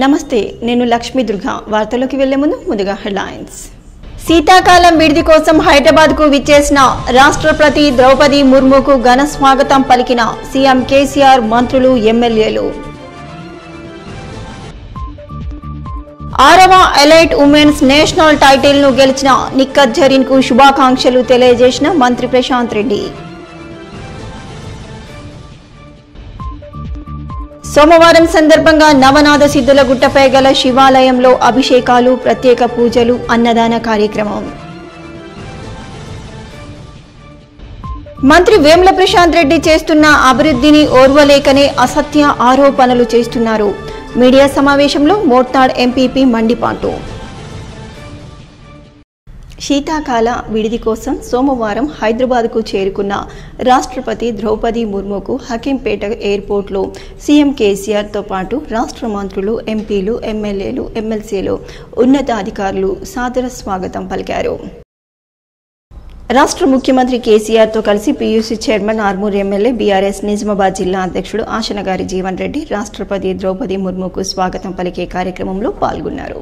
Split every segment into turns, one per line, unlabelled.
నమస్తే నేను లక్ష్మీ దుర్గా వార్తలోకి వెళ్లే ముందు ముందుగా హెడ్లైన్స్ శీతాకాలం విడిది కోసం హైదరాబాద్కు విచ్చేసిన రాష్ట్రపతి ద్రౌపది ముర్ముకు ఘన స్వాగతం పలికిన సీఎం కేసీఆర్ మంత్రులు ఎమ్మెల్యేలు ఆరవ ఎలైట్ ఉమెన్స్ నేషనల్ టైటిల్ ను గెలిచిన నిక్కత్ జరీన్ కు శుభాకాంక్షలు తెలియజేసిన మంత్రి ప్రశాంత్ రెడ్డి సోమవారం సందర్భంగా నవనాథ సిద్ధుల గుట్టపై గల శివాలయంలో అభిషేకాలు ప్రత్యేక పూజలు అన్నదాన కార్యక్రమం మంత్రి వేముల ప్రశాంత్ రెడ్డి చేస్తున్న అభివృద్ధిని ఓర్వలేకనే అసత్య ఆరోపణలు చేస్తున్నారు మీడియా సమావేశంలో మోర్తాడ్ ఎంపీపీ మండిపాటు శీతాకాల విడిది కోసం సోమవారం హైదరాబాద్కు చేరుకున్న రాష్ట్రపతి ద్రౌపది ముర్ముకు హకీంపేట ఎయిర్పోర్ట్లో సీఎం కేసీఆర్తో పాటు రాష్ట్ర మంత్రులు ఎంపీలు ఎమ్మెల్యేలు ఎమ్మెల్సీలు ఉన్నతాధికారులు సాదర స్వాగతం పలికారు రాష్ట్ర ముఖ్యమంత్రి కేసీఆర్తో కలిసి PUC chairman Armoor MLA BRS Nizamabad జిల్లా అధ్యక్షుడు ఆశనగారి జీవన్ రెడ్డి రాష్ట్రపతి ద్రౌపది ముర్ముకు స్వాగతం పలికే కార్యక్రమంలో పాల్గొన్నారు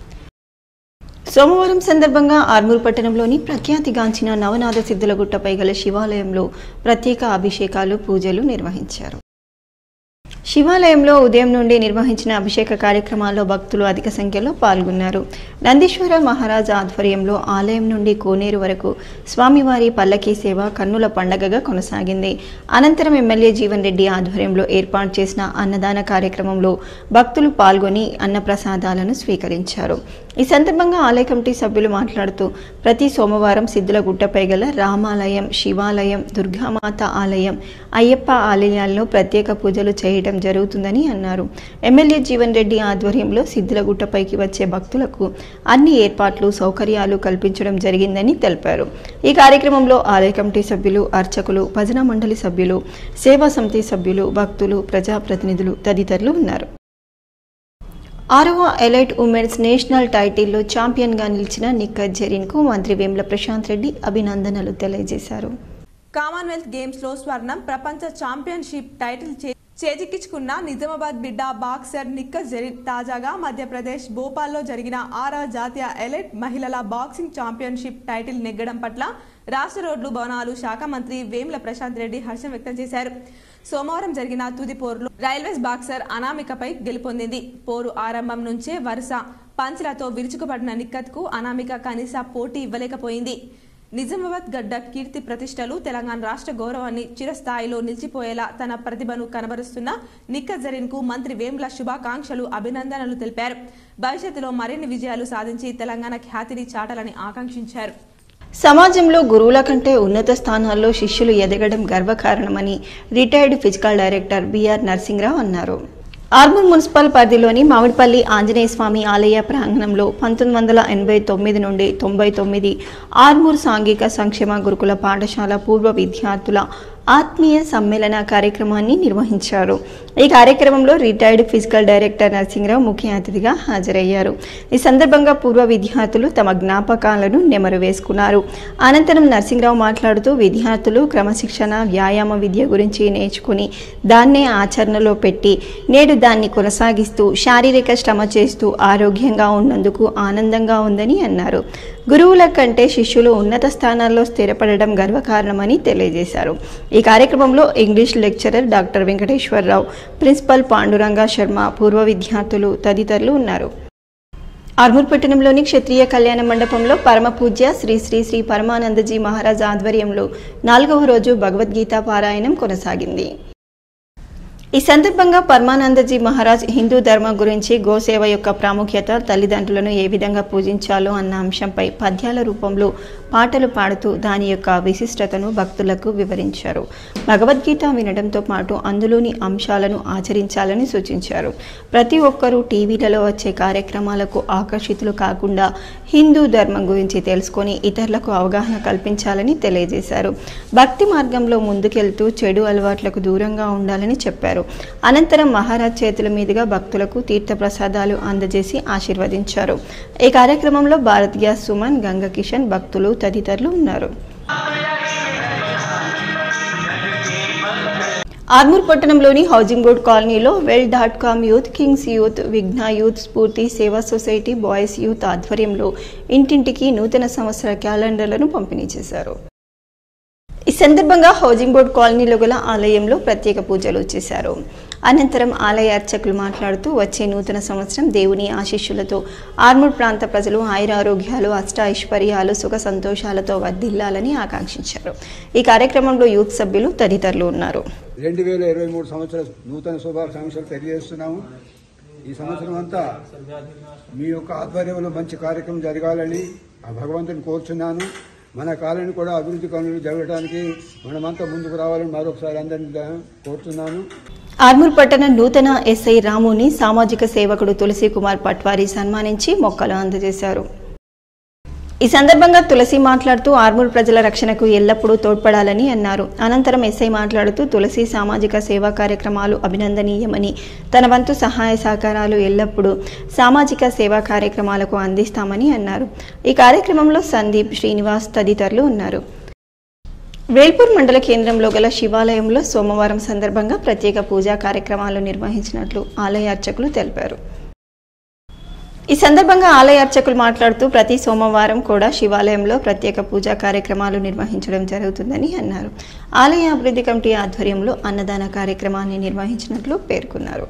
సోమవారం సందర్భంగా ఆర్మూర్ పట్టణంలోని ప్రఖ్యాతిగాంచిన నవనాథ సిద్ధులగుట్టపై గల శివాలయంలో ప్రత్యేక అభిషేకాలు పూజలు నిర్వహించారు శివాలయంలో ఉదయం నుండి నిర్వహించిన అభిషేక కార్యక్రమాల్లో భక్తులు అధిక సంఖ్యలో పాల్గొన్నారు నందీశ్వర మహారాజ్ ఆధ్వర్యంలో ఆలయం నుండి కోనేరు వరకు స్వామివారి పల్లకీ సేవ కన్నుల పండగగా కొనసాగింది అనంతరం ఎమ్మెల్యే జీవన్ రెడ్డి ఆధ్వర్యంలో ఏర్పాటు చేసిన అన్నదాన కార్యక్రమంలో భక్తులు పాల్గొని అన్నప్రసాదాలను స్వీకరించారు ఈ సందర్భంగా ఆలయ కమిటీ సభ్యులు మాట్లాడుతూ ప్రతి సోమవారం సిద్ధుల గుట్టపై గల రామాలయం శివాలయం దుర్గామాత ఆలయం అయ్యప్ప ఆలయాల్లో ప్రత్యేక పూజలు చేయడం జరుగుతుందని అన్నారు ఎమ్మెల్యే జీవన్ రెడ్డి ఆధ్వర్యంలో సిద్ధుల గుట్టపైకి వచ్చే భక్తులకు అన్ని ఏర్పాట్లు సౌకర్యాలు కల్పించడం జరిగిందని తెలిపారు ఈ కార్యక్రమంలో ఆలయ కమిటీ సభ్యులు అర్చకులు భజన మండలి సభ్యులు సేవా సమితి సభ్యులు భక్తులు ప్రజాప్రతినిధులు తదితరులు ఉన్నారు ఆరవ ఎలైట్ ఉమెన్స్ నేషనల్ టైటిల్లో ఛాంపియన్గా నిలిచిన నిక్కత్ జరీన్కు మంత్రి వేముల ప్రశాంత్ రెడ్డి అభినందనలు తెలియజేశారు
కామన్వెల్త్ గేమ్స్ లో స్వర్ణం ప్రపంచ ఛాంపియన్షిప్ టైటిల్ చే- చేజిక్కించుకున్న నిజామాబాద్ బిడ్డ బాక్సర్ నిక్కత్ జరీన్ తాజాగా మధ్యప్రదేశ్ భోపాల్లో జరిగిన ఆరవ జాతీయ ఎలైట్ మహిళల బాక్సింగ్ ఛాంపియన్షిప్ టైటిల్ నెగ్గడం పట్ల రాష్ట్ర రోడ్లు భవనాలు శాఖ మంత్రి వేముల ప్రశాంత్ రెడ్డి హర్షం వ్యక్తం చేశారు సోమవారం జరిగిన తుది పోరులో రైల్వేస్ బాక్సర్ అనామికపై గెలుపొందింది పోరు ఆరంభం నుంచే వరుస పంచ్లతో విరుచుకుపడిన నిక్కత్ కు అనామిక కనీస పోటీ ఇవ్వలేకపోయింది నిజామాబాద్ గడ్డ కీర్తి ప్రతిష్టలు తెలంగాణ రాష్ట్ర గౌరవాన్ని చిరస్థాయిలో నిలిచిపోయేలా తన ప్రతిభను కనబరుస్తున్న నిక్కత్ జరీన్ కు మంత్రి వేముల శుభాకాంక్షలు అభినందనలు తెలిపారు భవిష్యత్తులో మరిన్ని విజయాలు సాధించి తెలంగాణ ఖ్యాతిని చాటాలని ఆకాంక్షించారు
సమాజంలో గురువుల కంటే ఉన్నత స్థానాల్లో శిష్యులు ఎదగడం గర్వకారణమని retired physical director BR Narasimharao అన్నారు ఆర్మూర్ మున్సిపల్ పరిధిలోని మామిడిపల్లి ఆంజనేయ స్వామి ఆలయ ప్రాంగణంలో పంతొమ్మిది వందల ఎనభై తొమ్మిది నుండి తొంభై తొమ్మిది ఆర్మూర్ సాంఘిక సంక్షేమ గురుకుల పాఠశాల పూర్వ విద్యార్థుల ఆత్మీయ సమ్మేళన కార్యక్రమాన్ని నిర్వహించారు ఈ కార్యక్రమంలో రిటైర్డ్ ఫిజికల్ డైరెక్టర్ నరసింహరావు ముఖ్య అతిథిగా హాజరయ్యారు ఈ సందర్భంగా పూర్వ విద్యార్థులు తమ జ్ఞాపకాలను నెమరు వేసుకున్నారు అనంతరం నరసింహరావు మాట్లాడుతూ విద్యార్థులు క్రమశిక్షణ వ్యాయామ విద్య గురించి నేర్చుకుని దాన్నే ఆచరణలో పెట్టి నేడు దాన్ని కొనసాగిస్తూ శారీరక శ్రమ చేస్తూ ఆరోగ్యంగా ఉన్నందుకు ఆనందంగా ఉందని అన్నారు గురువుల కంటే శిష్యులు ఉన్నత స్థానాల్లో స్థిరపడడం గర్వకారణమని తెలియజేశారు ఈ కార్యక్రమంలో English lecturer doctor Venkateswararao principal Panduranga Sharma పూర్వ విద్యార్థులు తదితరులు ఉన్నారు ఆర్మూర్ పట్టణంలోని క్షత్రియ కళ్యాణ మండపంలో పరమ పూజ్య శ్రీ శ్రీ శ్రీ పరమానందజీ మహారాజ్ ఆధ్వర్యంలో నాలుగవ రోజు భగవద్గీత పారాయణం కొనసాగింది ఈ సందర్భంగా పరమానందజీ మహారాజ్ హిందూ ధర్మం గురించి గోసేవ యొక్క ప్రాముఖ్యత తల్లిదండ్రులను ఏ విధంగా పూజించాలో అన్న అంశంపై పద్యాల రూపంలో పాటలు పాడుతూ దాని యొక్క విశిష్టతను భక్తులకు వివరించారు భగవద్గీత వినడంతో పాటు అందులోని అంశాలను ఆచరించాలని సూచించారు ప్రతి ఒక్కరూ టీవీలలో వచ్చే కార్యక్రమాలకు ఆకర్షితులు కాకుండా హిందూ ధర్మం గురించి తెలుసుకొని ఇతరులకు అవగాహన కల్పించాలని తెలియజేశారు భక్తి మార్గంలో ముందుకెళ్తూ చెడు అలవాట్లకు దూరంగా ఉండాలని చెప్పారు అనంతరం మహారాజ్ చేతుల మీదుగా భక్తులకు తీర్థప్రసాదాలు అందజేసి ఆశీర్వదించారు ఈ కార్యక్రమంలో భారత్ గ్యాస్ సుమన్ గంగ కిషన్ భక్తులు తదితరులు ఉన్నారు ఆర్మూర్ పట్టణంలోని హౌసింగ్ బోర్డ్ కాలనీలో well dot com youth kings youth Vighna youth Spoorthi Seva society boys youth ఆధ్వర్యంలో ఇంటింటికి నూతన సంవత్సర క్యాలెండర్లను పంపిణీ చేశారు ఈ సందర్భంగా హౌసింగ్ బోర్డ్ కాలనీలో గల ఆలయంలో ప్రత్యేక పూజలు చేశారు అనంతరం ఆలయ అర్చకులు మాట్లాడుతూ వచ్చే నూతన సంవత్సరం దేవుని ఆశీస్సులతో ఆర్మూర్ ప్రాంత ప్రజలు ఆయురారోగ్యాలు అష్ట ఐశ్వర్యాలు సుఖ సంతోషాలతో వర్ధిల్లాలని ఆకాంక్షించారు ఈ కార్యక్రమంలో యూత్ సభ్యులు తదితరులు ఉన్నారు
రెండు వేల ఇరవై మూడు సంవత్సర నూతన శుభాకాంక్షలు తెలియజేస్తున్నాము ఈ సంవత్సరం అంతా మీ యొక్క ఆధ్వర్యంలో మంచి కార్యక్రమం జరగాలని ఆ భగవంతుని కోరుచున్నాను మన కాలనీ కూడా అభివృద్ధి పనులు జరగడానికి మనమంతా ముందుకు రావాలని మరొకసారి అందరినీ కోరుతున్నాను
ఆర్మూర్ పట్టణ నూతన ఎస్ఐ రాముని సామాజిక సేవకుడు తులసి కుమార్ పట్వారి సన్మానించి మొక్కలు అందజేశారు ఈ సందర్భంగా తులసి మాట్లాడుతూ ఆర్మూర్ ప్రజల రక్షణకు ఎల్లప్పుడూ తోడ్పడాలని అన్నారు అనంతరం ఎస్ఐ మాట్లాడుతూ తులసి సామాజిక సేవా కార్యక్రమాలు అభినందనీయమని తన వంతు సహాయ సహకారాలు ఎల్లప్పుడూ సామాజిక సేవా కార్యక్రమాలకు అందిస్తామని అన్నారు ఈ కార్యక్రమంలో సందీప్ శ్రీనివాస్ తదితరులు ఉన్నారు వేల్పూర్ మండల కేంద్రంలో గల శివాలయంలో సోమవారం సందర్భంగా ప్రత్యేక పూజా కార్యక్రమాలు నిర్వహించినట్లు ఆలయ అర్చకులు తెలిపారు ఈ సందర్భంగా ఆలయ అర్చకులు మాట్లాడుతూ ప్రతి సోమవారం కూడా శివాలయంలో ప్రత్యేక పూజా కార్యక్రమాలు నిర్వహించడం జరుగుతుందని అన్నారు ఆలయ అభివృద్ధి కమిటీ ఆధ్వర్యంలో అన్నదాన కార్యక్రమాన్ని నిర్వహించినట్లు పేర్కొన్నారు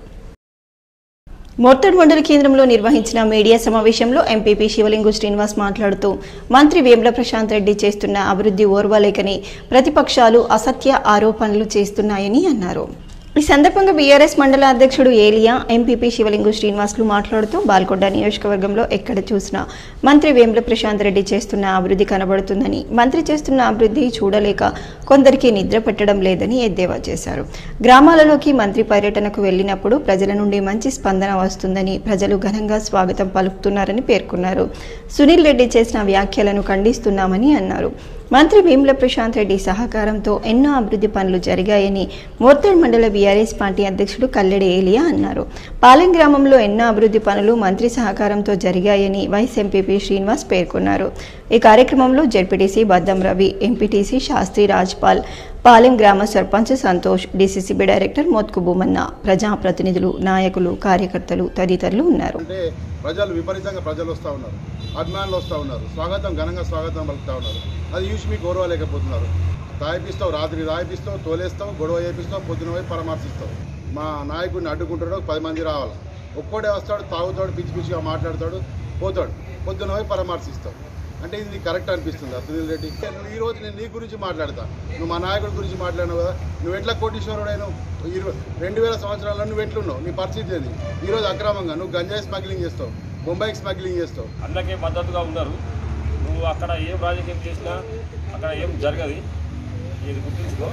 మోర్తడ్ మండల కేంద్రంలో నిర్వహించిన మీడియా సమావేశంలో ఎంపీపీ శివలింగు శ్రీనివాస్ మాట్లాడుతూ మంత్రి వేముల ప్రశాంత్ రెడ్డి చేస్తున్న అభివృద్ధి ఓర్వలేకని ప్రతిపక్షాలు అసత్య ఆరోపణలు చేస్తున్నాయని అన్నారు ఈ సందర్భంగా బీఆర్ఎస్ మండల అధ్యక్షుడు ఏలియా ఎంపీపీ శివలింగు శ్రీనివాసులు మాట్లాడుతూ బాల్కొండ నియోజకవర్గంలో ఎక్కడ చూసినా మంత్రి వేముల ప్రశాంత్ రెడ్డి చేస్తున్న అభివృద్ధి కనబడుతుందని మంత్రి చేస్తున్న అభివృద్ధి చూడలేక కొందరికి నిద్ర పెట్టడం లేదని ఎద్దేవా చేశారు గ్రామాలలోకి మంత్రి పర్యటనకు వెళ్లినప్పుడు ప్రజల నుండి మంచి స్పందన వస్తుందని ప్రజలు ఘనంగా స్వాగతం పలుకుతున్నారని పేర్కొన్నారు సునీల్ రెడ్డి చేసిన వ్యాఖ్యలను ఖండిస్తున్నామని అన్నారు మంత్రి భీముల ప్రశాంత్ రెడ్డి సహకారంతో ఎన్నో అభివృద్ధి పనులు జరిగాయని మోర్తడ్ మండల బీఆర్ఎస్ పార్టీ అధ్యక్షుడు కల్లెడి ఏలియా అన్నారు పాలెం గ్రామంలో ఎన్నో అభివృద్ధి పనులు మంత్రి సహకారంతో జరిగాయని వైస్ ఎంపీపీ శ్రీనివాస్ పేర్కొన్నారు ఈ కార్యక్రమంలో జడ్పీటీసీ బద్దం రవి ఎంపీటీసీ శాస్త్రి రాజ్పాల్ పాలెం గ్రామ సర్పంచ్ సంతోష్ డీసీసీబీ డైరెక్టర్ మోత్కు భూమన్న ప్రజాప్రతినిధులు నాయకులు కార్యకర్తలు తదితరులు ఉన్నారు
అంటే ప్రజలు విపరీతంగా ప్రజలు వస్తూ ఉన్నారు అభిమానులు వస్తూ ఉన్నారు స్వాగతం ఘనంగా స్వాగతం పలుకుతూ ఉన్నారు అది చూసి మీకు గౌరవలేకపోతున్నారు తాయిపిస్తావు రాత్రి తాయిపిస్తావు తోలేస్తావు గొడవ చేపిస్తావు పొద్దున పోయి పరామర్శిస్తావు మా నాయకుడిని అడ్డుకుంటాడు ఒక పది మంది రావాలి ఒక్కడే వస్తాడు తాగుతాడు పిచ్చి పిచ్చిగా మాట్లాడతాడు పోతాడు పొద్దున పోయి పరామర్శిస్తావు అంటే ఇది నీకు కరెక్ట్ అనిపిస్తుంది సునీల్ రెడ్డి ఈ రోజు నేను నీ గురించి మాట్లాడతా నువ్వు మా నాయకుడి గురించి మాట్లాడినావు కదా నువ్వు ఎట్లా కోటీశ్వరుడైన ఇరవై రెండు వేల సంవత్సరాల్లో నువ్వు ఎట్లున్నావు నీ పరిస్థితి అది ఈరోజు అక్రమంగా నువ్వు గంజాయి స్మగ్లింగ్ చేస్తావు బొంబాయికి స్మగ్లింగ్ చేస్తావు
అందరికీ మద్దతుగా ఉన్నారు నువ్వు అక్కడ ఏం రాజకీయం చేసినా అక్కడ ఏం జరగదు ఇది గుర్తుంచుకో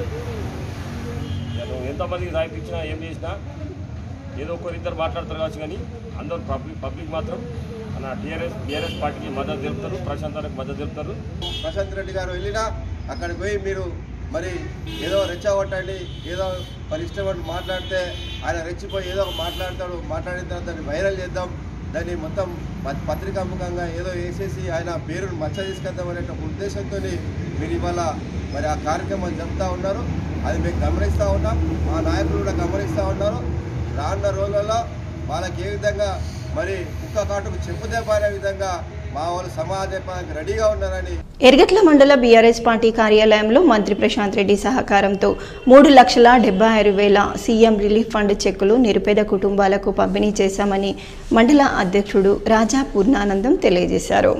ఇక నువ్వు ఎంతమందికి రాయిపించినా ఏం చేసినా ఏదో ఒకరిద్దరు మాట్లాడతారు కావచ్చు కానీ అందరూ పబ్లిక్ పబ్లిక్ మాత్రం మన టీఆర్ఎస్ టీఆర్ఎస్ పార్టీకి మద్దతు తెలుపుతారు ప్రశాంతానికి మద్దతు తెలుపుతారు
ప్రశాంత్ రెడ్డి గారు వెళ్ళినా అక్కడికి పోయి మీరు మరి ఏదో రెచ్చగొట్టండి ఏదో మరి ఇష్టపడి మాట్లాడితే ఆయన రెచ్చిపోయి ఏదో ఒక మాట్లాడతాడు మాట్లాడిన తర్వాత దాన్ని వైరల్ చేద్దాం దాన్ని మొత్తం ప- పత్రికాముఖంగా ఏదో వేసేసి ఆయన పేరును మచ్చ తీసుకెళ్దాం అనే ఒక ఉద్దేశంతో మీరు ఇవాళ మరి ఆ కార్యక్రమం జరుపుతూ ఉన్నారు అది మేము గమనిస్తూ ఉన్నాం మా నాయకులు కూడా గమనిస్తూ ఉన్నారు రానున్న రోజులలో వాళ్ళకి ఏ విధంగా మరి కుక్క కాటుకు చెప్పుదే పారే విధంగా మా వాళ్ళు సమాజానికి రెడీగా ఉన్నారని
ఎర్గట్ల మండల బీఆర్ఎస్ పార్టీ కార్యాలయంలో మంత్రి ప్రశాంత్ రెడ్డి సహకారంతో మూడు లక్షల డెబ్బై ఆరు వేల సీఎం రిలీఫ్ ఫండ్ చెక్కులు నిరుపేద కుటుంబాలకు పంపిణీ చేశామని మండల అధ్యక్షుడు రాజా పూర్ణానందం తెలియజేశారు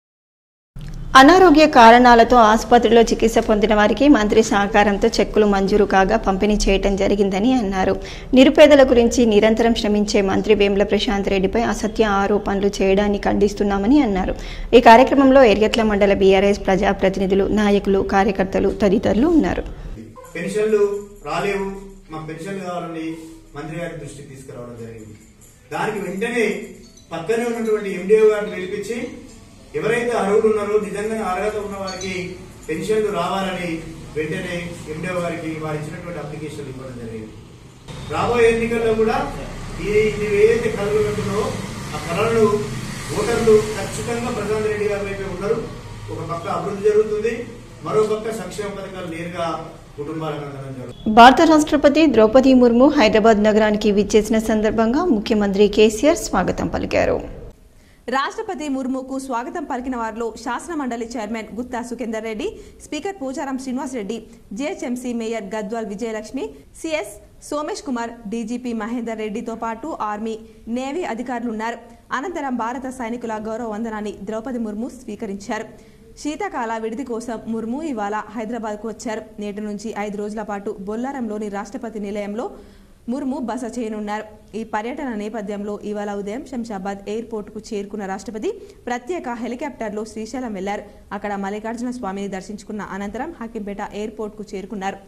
అనారోగ్య కారణాలతో ఆసుపత్రిలో చికిత్స పొందిన వారికి మంత్రి సహకారంతో చెక్కులు మంజూరు కాగా పంపిణీ చేయటం జరిగిందని అన్నారు నిరుపేదల గురించి నిరంతరం శ్రమించే మంత్రి వేముల ప్రశాంత్ రెడ్డిపై అసత్య ఆరోపణలు చేయడాన్ని ఖండిస్తున్నామని అన్నారు ఈ కార్యక్రమంలో ఎర్గట్ల మండల బీఆర్ఎస్ ప్రజాప్రతినిధులు నాయకులు కార్యకర్తలు తదితరులు ఉన్నారు
పెన్షన్లు రాలేవు మా పెన్షన్లు కావాలని మంత్రి గారి దృష్టికి తీసుకురావడం జరిగింది దానికి వెంటనే పక్కనే ఉన్నటువంటి ఎండిఓ గారిని పిలిపించి ఎవరైతే అర్హులు ఉన్నారో నిజంగా అర్హత ఉన్న వారికి పెన్షన్లు రావాలని వెంటనే ఎండిఓ గారికి వారు ఇచ్చినటువంటి అప్లికేషన్లు ఇవ్వడం జరిగింది రాబోయే ఎన్నికల్లో కూడా ఈ ఇది ఏదైతే కళలు ఉంటుందో ఆ కళలను ఓటర్లు ఖచ్చితంగా ప్రశాంత్ రెడ్డి గారి వైపే ఉన్నారు ఒక పక్క అభివృద్ధి జరుగుతుంది మరో పక్క సంక్షేమ పథకాలు నేరుగా కుటుంబాలకు అందడం జరుగుతుంది
భారత రాష్ట్రపతి ద్రౌపది ముర్ము హైదరాబాద్ నగరానికి విచ్చేసిన సందర్భంగా ముఖ్యమంత్రి కేసీఆర్ స్వాగతం పలికారు
రాష్ట్రపతి ముర్ముకు స్వాగతం పలికిన వారిలో శాసన మండలి chairman Gutta Sukhender Reddy speaker Pocharam Srinivas Reddy GHMC mayor Gadwal Vijayalakshmi CS Somesh Kumar DGP Mahender రెడ్డితో పాటు ఆర్మీ నేవీ అధికారులు ఉన్నారు అనంతరం భారత సైనికుల గౌరవ వందనాన్ని ద్రౌపది ముర్ము స్వీకరించారు శీతాకాల విడిది కోసం ముర్ము ఇవాళ హైదరాబాద్కు వచ్చారు నేటి నుంచి ఐదు రోజుల పాటు బొల్లారంలోని రాష్ట్రపతి నిలయంలో ముర్ము బస చేయనున్నారు ఈ పర్యటన నేపథ్యంలో ఇవాళ ఉదయం శంషాబాద్ ఎయిర్పోర్టుకు చేరుకున్న రాష్ట్రపతి ప్రత్యేక హెలికాప్టర్లో శ్రీశైలం వెళ్లారు అక్కడ మల్లికార్జున స్వామిని దర్శించుకున్న అనంతరం హకింపేట ఎయిర్పోర్టుకు చేరుకున్నారు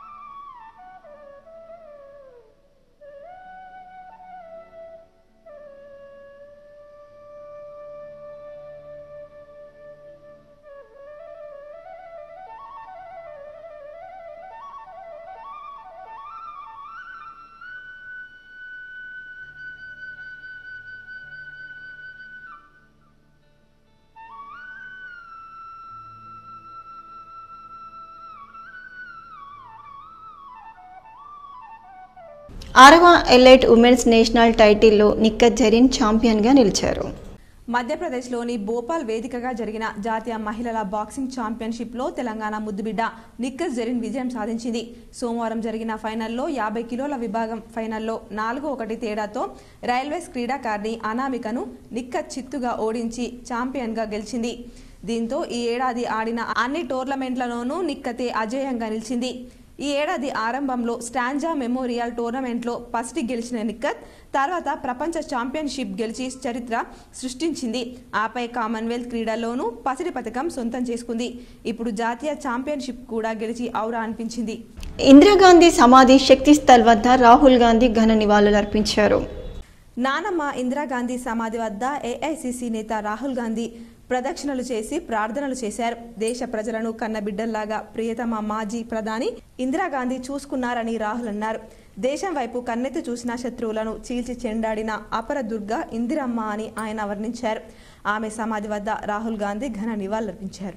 ఆరవ ఎలైట్ ఉమెన్స్ నేషనల్ టైటిల్లో నిక్కత్ జరీన్ ఛాంపియన్గా నిలిచారు
మధ్యప్రదేశ్లోని భోపాల్ వేదికగా జరిగిన జాతీయ మహిళల బాక్సింగ్ ఛాంపియన్షిప్లో తెలంగాణ ముద్దుబిడ్డ నిక్కస్ జరీన్ విజయం సాధించింది సోమవారం జరిగిన ఫైనల్లో యాభై కిలోల విభాగం ఫైనల్లో నాలుగు ఒకటి తేడాతో రైల్వేస్ క్రీడాకారిణి అనామికను నిక్కత్ చిత్తుగా ఓడించి ఛాంపియన్గా గెలిచింది దీంతో ఈ ఏడాది ఆడిన అన్ని టోర్నమెంట్లలోనూ నిక్కతే అజేయంగా నిలిచింది ఈ ఏడాది ఆరంభంలో స్టాంజా మెమోరియల్ టోర్నమెంట్లో ఫస్ట్ గెలిచిన నిక్కత్ తర్వాత ప్రపంచ ఛాంపియన్షిప్ గెలిచి చరిత్ర సృష్టించింది ఆపై కామన్వెల్త్ క్రీడల్లోనూ పసిడి పథకం సొంతం చేసుకుంది ఇప్పుడు జాతీయ ఛాంపియన్షిప్ కూడా గెలిచి ఔరా అనిపించింది
ఇందిరాగాంధీ సమాధి శక్తి స్థల్ వద్ద రాహుల్ గాంధీ ఘన నివాళులర్పించారు
నానమ్మ ఇందిరాగాంధీ సమాధి వద్ద ఏఐసిసి నేత రాహుల్ గాంధీ ప్రదక్షిణలు చేసి ప్రార్థనలు చేశారు దేశ ప్రజలను కన్నబిడ్డల్లాగా ప్రియతమ మాజీ ప్రధాని ఇందిరాగాంధీ చూసుకున్నారని రాహుల్ అన్నారు దేశం వైపు కన్నెత్తి చూసిన శత్రువులను చీల్చి చెండాడిన అపర దుర్గ ఇందిరమ్మ అని ఆయన వర్ణించారు ఆమె సమాధి వద్ద రాహుల్ గాంధీ ఘన నివాళులర్పించారు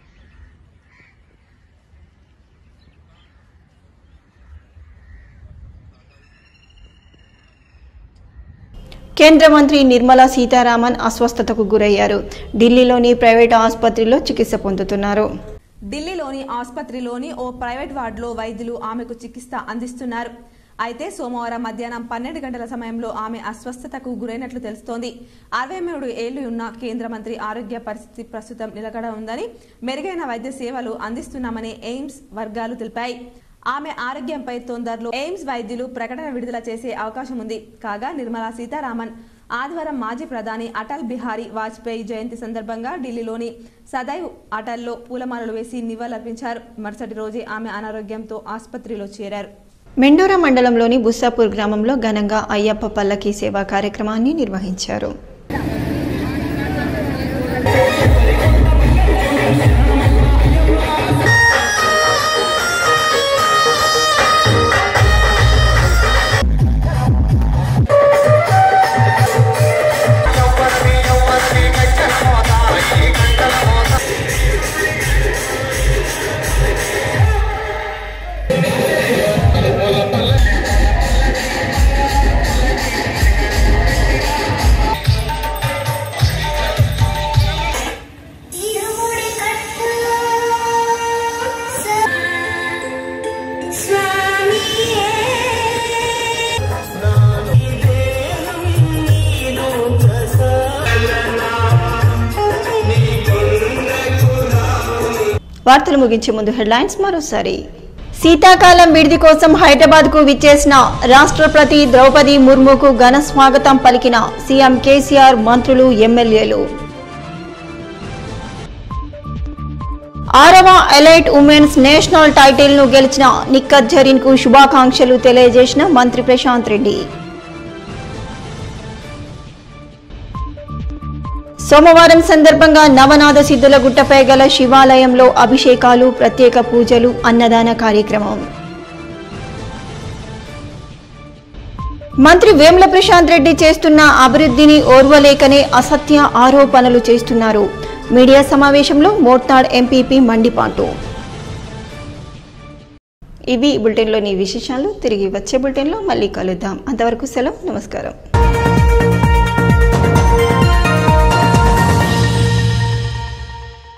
కేంద్ర మంత్రి నిర్మలా సీతారామన్ అస్వస్థతకు గురయ్యారు ఢిల్లీలోని ప్రైవేట్ ఆసుపత్రిలో చికిత్స పొందుతున్నారు
ఢిల్లీలోని ఆసుపత్రిలోని ఓ ప్రైవేట్ వార్డులో వైద్యులు ఆమెకు చికిత్స అందిస్తున్నారు అయితే సోమవారం మధ్యాహ్నం పన్నెండు గంటల సమయంలో ఆమె అస్వస్థతకు గురైనట్లు తెలుస్తోంది అరవై మూడు ఏళ్లు ఉన్న కేంద్ర మంత్రి ఆరోగ్య పరిస్థితి ప్రస్తుతం నిలకడ ఉందని మెరుగైన వైద్య సేవలు అందిస్తున్నామని ఎయిమ్స్ వర్గాలు తెలిపాయి ఆమె ఆరోగ్యంపై తొందరలో ఎయిమ్స్ వైద్యులు ప్రకటన విడుదల చేసే అవకాశం ఉంది కాగా నిర్మలా సీతారామన్ ఆదివారం మాజీ ప్రధాని అటల్ బిహారీ వాజ్పేయి జయంతి సందర్భంగా ఢిల్లీలోని సదైవ్ అటల్లో పూలమాలలు వేసి నివాళులర్పించారు మరుసటి రోజే ఆమె అనారోగ్యంతో ఆసుపత్రిలో చేరారు
మెండోరా మండలంలోని బుస్సాపూర్ గ్రామంలో ఘనంగా అయ్యప్ప పల్లకీ సేవా కార్యక్రమాన్ని నిర్వహించారు
ఇరుముడి కట్టు స్వామియే
వార్తలు ముగించే ముందు హెడ్లైన్స్ మరోసారి శీతాకాలం విడిది కోసం హైదరాబాద్ కు విచ్చేసిన రాష్ట్రపతి ద్రౌపది ముర్ముకు ఘన స్వాగతం పలికిన సీఎం కేసీఆర్ మంత్రులు ఎమ్మెల్యేలు ఆరవ ఎలైట్ ఉమెన్స్ నేషనల్ టైటిల్ ను గెలిచిన నిక్కత్ జరీన్ కు శుభాకాంక్షలు తెలియజేసిన మంత్రి ప్రశాంత్ రెడ్డి సోమవారం సందర్భంగా నవనాథ సిద్ధుల గుట్టపై గల శివాలయంలో అభిషేకాలు ప్రత్యేక పూజలు అన్నదాన కార్యక్రమం మంత్రి వేముల ప్రశాంత్ రెడ్డి చేస్తున్న అభివృద్ధిని ఓర్వలేకనే అసత్య ఆరోపణలు చేస్తున్నారు మీడియా సమావేశంలో మోర్తాడ్ ఎంపీపీ మండిపాటు ఇవి బులెటిన్లోని విశేషాలు తిరిగి వచ్చే బులెటిన్లో మళ్ళీ కలుద్దాం అంతవరకు సెలవు నమస్కారం